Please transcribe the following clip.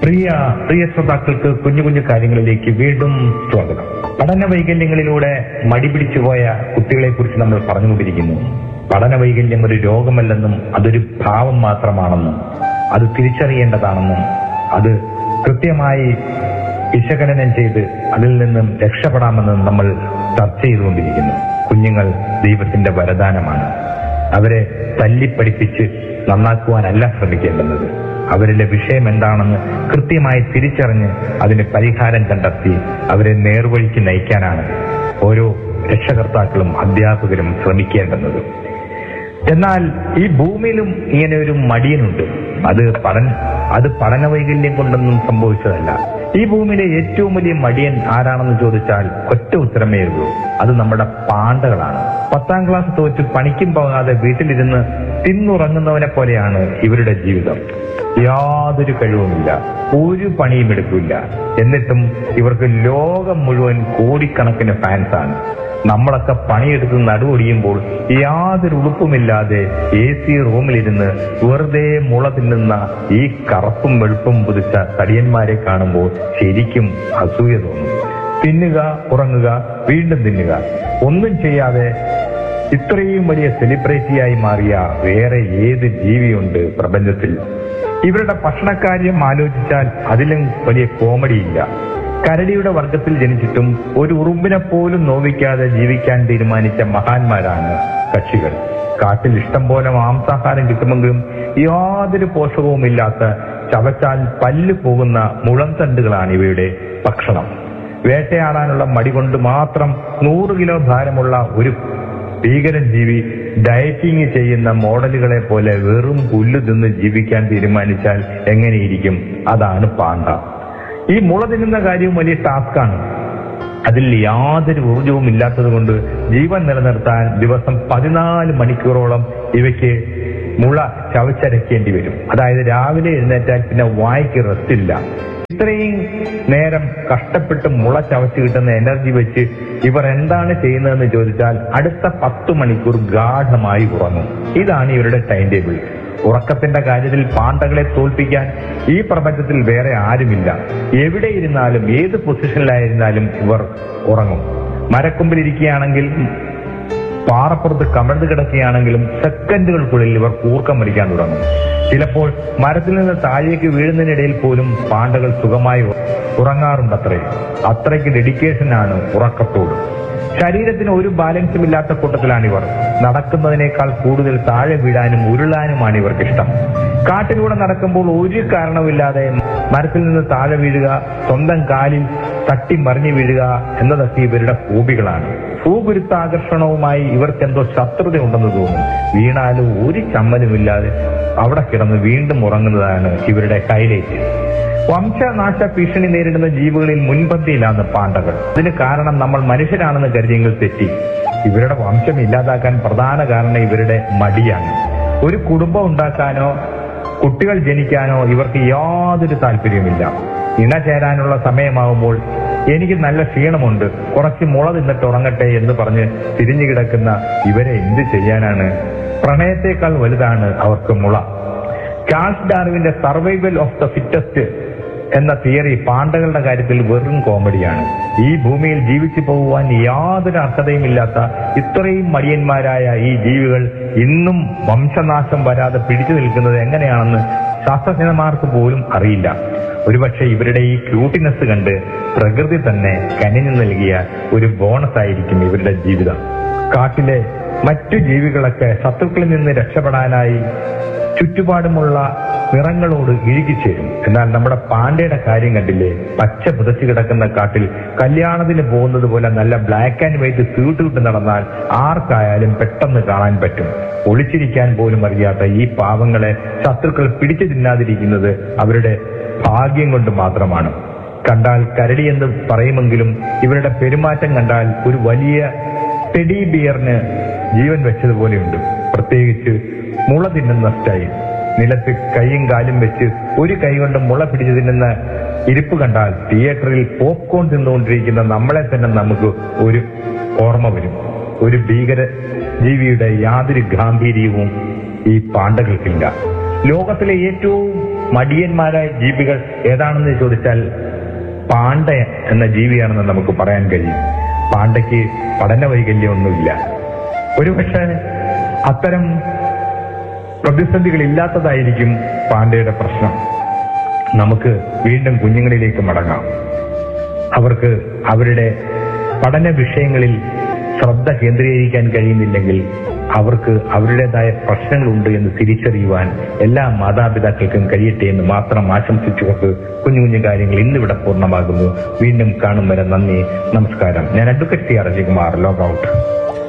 പ്രിയ പ്രിയ ശ്രോതാക്കൾക്ക് കുഞ്ഞു കുഞ്ഞു കാര്യങ്ങളിലേക്ക് വീണ്ടും സ്വാഗതം പഠന വൈകല്യങ്ങളിലൂടെ മടി പിടിച്ചുപോയ കുട്ടികളെ കുറിച്ച് നമ്മൾ പറഞ്ഞുകൊണ്ടിരിക്കുന്നു പഠന വൈകല്യം ഒരു രോഗമല്ലെന്നും അതൊരു ഭാവം മാത്രമാണെന്നും അത് തിരിച്ചറിയേണ്ടതാണെന്നും അത് കൃത്യമായി വിശകലനം ചെയ്ത് അതിൽ നിന്നും രക്ഷപ്പെടാമെന്നും നമ്മൾ ചർച്ച ചെയ്തുകൊണ്ടിരിക്കുന്നു കുഞ്ഞുങ്ങൾ ദൈവത്തിന്റെ വരദാനമാണ് അവരെ തല്ലിപ്പഠിപ്പിച്ച് നന്നാക്കുവാനല്ല ശ്രമിക്കേണ്ടുന്നത് അവരിലെ വിഷയം എന്താണെന്ന് കൃത്യമായി തിരിച്ചറിഞ്ഞ് അതിന് പരിഹാരം കണ്ടെത്തി അവരെ നേർവഴിക്ക് നയിക്കാനാണ് ഓരോ രക്ഷകർത്താക്കളും അധ്യാപകരും ശ്രമിക്കേണ്ടുന്നത് എന്നാൽ ഈ ഭൂമിയിലും ഇങ്ങനെ ഒരു മടിയനുണ്ട് അത് പഠന അത് പഠന വൈകല്യം കൊണ്ടൊന്നും സംഭവിച്ചതല്ല ഈ ഭൂമിയിലെ ഏറ്റവും വലിയ മടിയൻ ആരാണെന്ന് ചോദിച്ചാൽ ഒറ്റ ഉത്തരമേ ഉള്ളൂ അത് നമ്മുടെ പാണ്ടകളാണ് പത്താം ക്ലാസ് തോറ്റ് പണിക്കും പോകാതെ വീട്ടിലിരുന്ന് തിന്നുറങ്ങുന്നവനെ പോലെയാണ് ഇവരുടെ ജീവിതം യാതൊരു കഴിവുമില്ല ഒരു പണിയും എടുക്കില്ല എന്നിട്ടും ഇവർക്ക് ലോകം മുഴുവൻ കോടിക്കണക്കിന് ഫാൻസാണ് നമ്മളൊക്കെ പണിയെടുത്ത് നടുവൊടിയുമ്പോൾ യാതൊരു ഉടുപ്പുമില്ലാതെ എ സി റൂമിലിരുന്ന് വെറുതെ മുള തിന്നുന്ന ഈ കറുപ്പും വെളുപ്പും പുതിച്ച തടിയന്മാരെ കാണുമ്പോൾ ശരിക്കും അസൂയ തോന്നും തിന്നുക ഉറങ്ങുക വീണ്ടും തിന്നുക ഒന്നും ചെയ്യാതെ ഇത്രയും വലിയ സെലിബ്രിറ്റിയായി മാറിയ വേറെ ഏത് ജീവിയുണ്ട് പ്രപഞ്ചത്തിൽ ഇവരുടെ ഭക്ഷണക്കാര്യം ആലോചിച്ചാൽ അതിലും വലിയ കോമഡിയില്ല കരടിയുടെ വർഗത്തിൽ ജനിച്ചിട്ടും ഒരു ഉറുമ്പിനെ പോലും നോവിക്കാതെ ജീവിക്കാൻ തീരുമാനിച്ച മഹാന്മാരാണ് കക്ഷികൾ കാട്ടിൽ ഇഷ്ടം പോലെ മാംസാഹാരം കിട്ടുമെങ്കിലും യാതൊരു പോഷകവുമില്ലാത്ത ചവച്ചാൽ പല്ല് പോകുന്ന മുളം തണ്ടുകളാണ് ഇവയുടെ ഭക്ഷണം വേട്ടയാടാനുള്ള മടി കൊണ്ട് മാത്രം നൂറ് കിലോ ഭാരമുള്ള ഒരു ഭീകരൻ ജീവി ഡയറ്റിംഗ് ചെയ്യുന്ന മോഡലുകളെ പോലെ വെറും പുല്ല് തിന്ന് ജീവിക്കാൻ തീരുമാനിച്ചാൽ എങ്ങനെയിരിക്കും അതാണ് പാണ്ട ഈ മുള തിന്നുന്ന കാര്യവും വലിയ ടാസ്ക്കാണ് അതിൽ യാതൊരു ഊർജവും ഇല്ലാത്തത് കൊണ്ട് ജീവൻ നിലനിർത്താൻ ദിവസം പതിനാല് മണിക്കൂറോളം ഇവയ്ക്ക് മുള ചവച്ചരക്കേണ്ടി വരും അതായത് രാവിലെ എഴുന്നേറ്റാൽ പിന്നെ വായിക്ക് റെസ്റ്റ് ഇല്ല ഇത്രയും നേരം കഷ്ടപ്പെട്ട് മുള ചവച്ച് കിട്ടുന്ന എനർജി വെച്ച് ഇവർ എന്താണ് ചെയ്യുന്നതെന്ന് ചോദിച്ചാൽ അടുത്ത പത്ത് മണിക്കൂർ ഗാഠമായി ഉറങ്ങും ഇതാണ് ഇവരുടെ ടൈം ടേബിൾ ഉറക്കത്തിന്റെ കാര്യത്തിൽ പാണ്ടകളെ തോൽപ്പിക്കാൻ ഈ പ്രപഞ്ചത്തിൽ വേറെ ആരുമില്ല എവിടെ ഇരുന്നാലും ഏത് പൊസിഷനിലായിരുന്നാലും ഇവർ ഉറങ്ങും മരക്കൊമ്പിലിരിക്കുകയാണെങ്കിൽ പാറപ്പുറത്ത് കമഴ്ന്നു കിടക്കുകയാണെങ്കിലും സെക്കൻഡുകൾക്കുള്ളിൽ ഇവർ കൂർക്കം വലിക്കാൻ തുടങ്ങും ചിലപ്പോൾ മരത്തിൽ നിന്ന് താഴേക്ക് വീഴുന്നതിനിടയിൽ പോലും പാണ്ടകൾ സുഖമായി ഉറങ്ങാറുണ്ടത്രേ അത്രയ്ക്ക് ഡെഡിക്കേഷനാണ് ഉറക്കത്തോട് ശരീരത്തിന് ഒരു ബാലൻസും ഇല്ലാത്ത കൂട്ടത്തിലാണ് ഇവർ നടക്കുന്നതിനേക്കാൾ കൂടുതൽ താഴെ വീഴാനും ഉരുളാനുമാണ് ഇവർക്ക് ഇഷ്ടം കാട്ടിലൂടെ നടക്കുമ്പോൾ ഒരു കാരണവുമില്ലാതെ മരത്തിൽ നിന്ന് താഴെ വീഴുക സ്വന്തം കാലിൽ തട്ടി മറിഞ്ഞു വീഴുക എന്നതൊക്കെ ഇവരുടെ ഹോബികളാണ് ഭൂഗുരുത്താകർഷണവുമായി ഇവർക്കെന്തോ ശത്രുത ഉണ്ടെന്ന് തോന്നും വീണാലും ഒരു ചമ്മലുമില്ലാതെ അവിടെ കിടന്ന് വീണ്ടും ഉറങ്ങുന്നതാണ് ഇവരുടെ ഹൈലൈറ്റ് വംശനാശ ഭീഷണി നേരിടുന്ന ജീവികളിൽ മുൻപന്തിയിലാണ് പാണ്ടകൾ ഇതിന് കാരണം നമ്മൾ മനുഷ്യരാണെന്ന് കരുതിയെങ്കിൽ തെറ്റി ഇവരുടെ വംശം ഇല്ലാതാക്കാൻ പ്രധാന കാരണം ഇവരുടെ മടിയാണ് ഒരു കുടുംബം ഉണ്ടാക്കാനോ കുട്ടികൾ ജനിക്കാനോ ഇവർക്ക് യാതൊരു താല്പര്യവുമില്ല ഇണ ചേരാനുള്ള സമയമാകുമ്പോൾ എനിക്ക് നല്ല ക്ഷീണമുണ്ട് കുറച്ച് മുള തിന്നിട്ട് ഉറങ്ങട്ടെ എന്ന് പറഞ്ഞ് തിരിഞ്ഞു കിടക്കുന്ന ഇവരെ എന്ത് ചെയ്യാനാണ് പ്രണയത്തെക്കാൾ വലുതാണ് അവർക്ക് മുള ചാൾസ് ഡാർവിന്റെ സർവൈവൽ ഓഫ് ദ ഫിറ്റസ്റ്റ് എന്ന തിയറി പാണ്ടകളുടെ കാര്യത്തിൽ വെറും കോമഡിയാണ് ഈ ഭൂമിയിൽ ജീവിച്ചു പോകുവാൻ യാതൊരു അർഹതയുമില്ലാത്ത ഇത്രയും മടിയന്മാരായ ഈ ജീവികൾ ഇന്നും വംശനാശം വരാതെ പിടിച്ചു നിൽക്കുന്നത് എങ്ങനെയാണെന്ന് ശാസ്ത്രജ്ഞന്മാർക്ക് പോലും അറിയില്ല ഒരുപക്ഷെ ഇവരുടെ ഈ ക്യൂട്ടിനെസ് കണ്ട് പ്രകൃതി തന്നെ കനിഞ്ഞു നൽകിയ ഒരു ബോണസ് ആയിരിക്കും ഇവരുടെ ജീവിതം കാട്ടിലെ മറ്റു ജീവികളൊക്കെ ശത്രുക്കളിൽ നിന്ന് രക്ഷപ്പെടാനായി ചുറ്റുപാടുമുള്ള നിറങ്ങളോട് ഇഴുകിച്ചേരും എന്നാൽ നമ്മുടെ പാണ്ഡയുടെ കാര്യം കണ്ടില്ലേ പച്ച പുതച്ചു കിടക്കുന്ന കാട്ടിൽ കല്യാണത്തിന് പോകുന്നത് പോലെ നല്ല ബ്ലാക്ക് ആൻഡ് വൈറ്റ് സ്യൂട്ട് വിട്ട് നടന്നാൽ ആർക്കായാലും പെട്ടെന്ന് കാണാൻ പറ്റും ഒളിച്ചിരിക്കാൻ പോലും അറിയാത്ത ഈ പാവങ്ങളെ ശത്രുക്കൾ പിടിച്ചു തിന്നാതിരിക്കുന്നത് അവരുടെ ഭാഗ്യം കൊണ്ട് മാത്രമാണ് കണ്ടാൽ കരടി എന്ന് പറയുമെങ്കിലും ഇവരുടെ പെരുമാറ്റം കണ്ടാൽ ഒരു വലിയ ടെഡി ബിയറിന് ജീവൻ വെച്ചതുപോലെയുണ്ട് പ്രത്യേകിച്ച് മുള തിന്നുന്ന സ്റ്റൈൽ നിലത്ത് കൈയും കാലും വെച്ച് ഒരു കൈ കൊണ്ട് മുള പിടിച്ചു തിന്നുന്ന ഇരിപ്പ് കണ്ടാൽ തിയേറ്ററിൽ പോപ്കോൺ തിന്നുകൊണ്ടിരിക്കുന്ന നമ്മളെ തന്നെ നമുക്ക് ഒരു ഓർമ്മ വരും ഒരു ഭീകര ജീവിയുടെ യാതൊരു ഗാംഭീര്യവും ഈ പാണ്ടകൾക്കില്ല ലോകത്തിലെ ഏറ്റവും മടിയന്മാരായ ജീവികൾ ഏതാണെന്ന് ചോദിച്ചാൽ പാണ്ഡ എന്ന ജീവിയാണെന്ന് നമുക്ക് പറയാൻ കഴിയും പാണ്ഡയ്ക്ക് പഠന വൈകല്യമൊന്നുമില്ല ഒരുപക്ഷെ അത്തരം പ്രതിസന്ധികൾ ഇല്ലാത്തതായിരിക്കും പാണ്ഡയുടെ പ്രശ്നം നമുക്ക് വീണ്ടും കുഞ്ഞുങ്ങളിലേക്ക് മടങ്ങാം അവർക്ക് അവരുടെ പഠന വിഷയങ്ങളിൽ ശ്രദ്ധ കേന്ദ്രീകരിക്കാൻ കഴിയുന്നില്ലെങ്കിൽ അവർക്ക് അവരുടേതായ പ്രശ്നങ്ങളുണ്ട് എന്ന് തിരിച്ചറിയുവാൻ എല്ലാ മാതാപിതാക്കൾക്കും കഴിയട്ടെ എന്ന് മാത്രം ആശംസിച്ചുകൊണ്ട് കുഞ്ഞു കുഞ്ഞു കാര്യങ്ങൾ ഇന്നിവിടെ പൂർണ്ണമാകുന്നു വീണ്ടും കാണും വരെ നന്ദി നമസ്കാരം ഞാൻ advocate C R Ajayakumar log out